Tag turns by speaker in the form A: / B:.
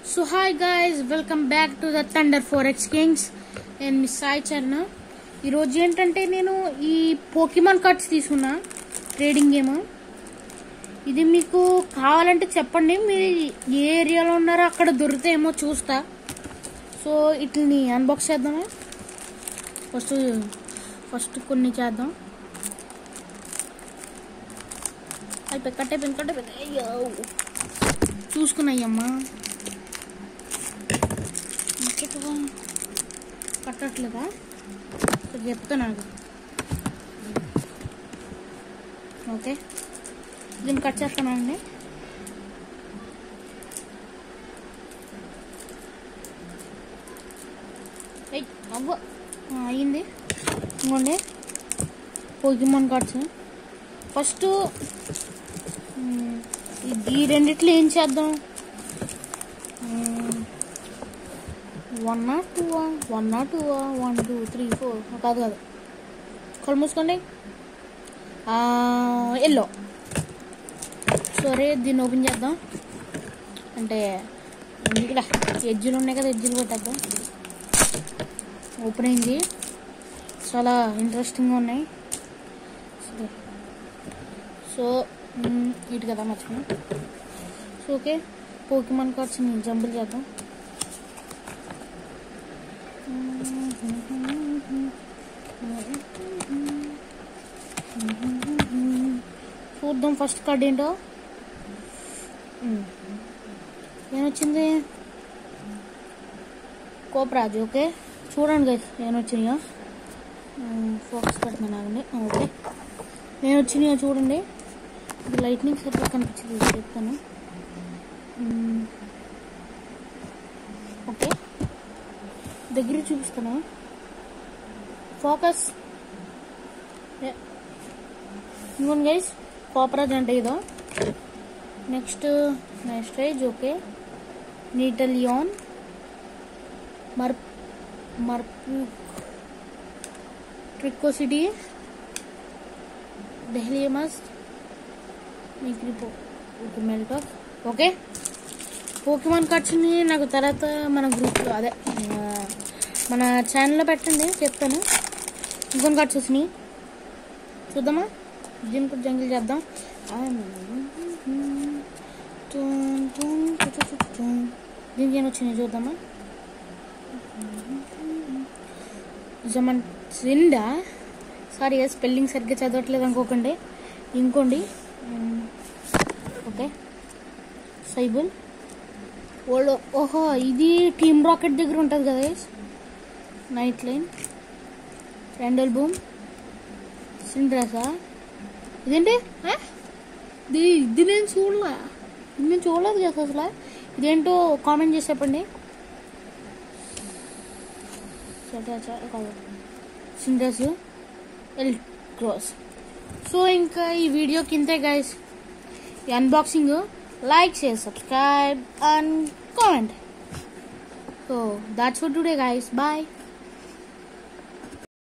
A: So hi guys welcome back to the thunder four X kings నేను miss Sai Charan ఈరోజు ఏంటంటే నేను ఈ పోకిమాన్ కార్డ్స్ తీసుకున్నా ట్రేడింగ్ గేమ్ ఇది మీకు కావాలంటే చెప్పండి మీరు ఏ ఏరియాలో ఉన్నారో అక్కడ దొరుకుతాయేమో చూస్తా సో వీటిని అన్బాక్స్ చేద్దామా ఫస్ట్ ఫస్ట్ కొన్ని చేద్దాం అయిపోయి కట్టయిపోయింది కట్టయిపోయింది అయ్యో చూసుకున్నాయ్యమ్మా ఇంకెక్కువ కట్టట్లేదా ఇక్కడ చెప్తా నాకు ఓకే దీన్ని కట్ చేస్తానండి ఏయ్, అవ్వ ఆ, అయ్యింది ఇంకోండి పోకిమాన్ కార్డ్స్ ఫస్ట్ మ్, ఈ- ఈ రెండిట్లో ఏం చేద్దాం one not two one not two one two three four కాదు కాదు కళ్ళు మూసుకోండి ఎల్లో సరే దీన్ని ఓపెన్ చేద్దాం అంటే ఇక్కడ ఎడ్జులు ఉన్నాయి కదా ఎడ్జులు కొట్టేద్దాం ఓపెన్ అయింది చాలా ఇంట్రెస్టింగ్గా ఉన్నాయి సరే సో మ్, ఇటు కదా మర్చిపోయాను సో ఓకే పోకిమాన్ కార్డ్స్ని జంపుల్ చేద్దాం చూద్దాం ఫస్ట్ కార్డ్ ఏంటో మ్. ఏమొచ్చింది కోపరాజు ఓకే చూడండి గైస్ ఏమొచ్చినాయో ఫోకస్ పెడుతున్నాను ఆగండి ఓకే నేను వచ్చినాయో చూడండి ఇది లైట్నింగ్ సరిగ్గా కనిపించింది ఇది చెప్తాను మ్. ఓకే దగ్గర చూపిస్తాను ఫోకస్ ఇంకోండి గైస్ పాపరాజ్ అంటే ఇదో నెక్స్ట్ నెక్స్ట్ రైజ్ ఓకే నీటలియాన్ మర్ మర్పు ట్రికోసిటీ డెహ్లియమస్ మిగ్రిపో ఓకే మెల్టాఫ్ ఓకే పోకిమాన్ కార్డ్స్ని నాకు తర్వాత మన గ్రూప్లో అదే ఆ, మన ఛానల్లో పెట్టండి చెప్తాను ఇంకొన్ని కార్డ్స్ వచ్చినాయి చూద్దామా దీన్ని కూడా జంగిల్ చేద్దాం దీనికి ఏం వచ్చినాయి చూద్దామా జమన్ సిండా సారీ స్పెల్లింగ్ సరిగ్గా చదవట్లేదు అనుకోకండి ఇంకోండి ఓకే సైబుల్ ఓల్డ్ ఓహో ఇది టీమ్ రాకెట్ దగ్గర ఉంటుంది కదా నైట్ లైన్ రెండల్ బూమ్ సిండ్రాసా ఇదేంటి ఆ? ఇది ఇది నేను చూడలే ఇది నేను చూడలేదు కదా అసలు ఇదేంటో కామెంట్ చేసి చెప్పండి సిండ్రాస్ ఎల్ క్రోస్ సో ఇంకా ఈ వీడియో కిందే గైస్ ఈ unboxing like share subscribe and comment so that's for today guys bye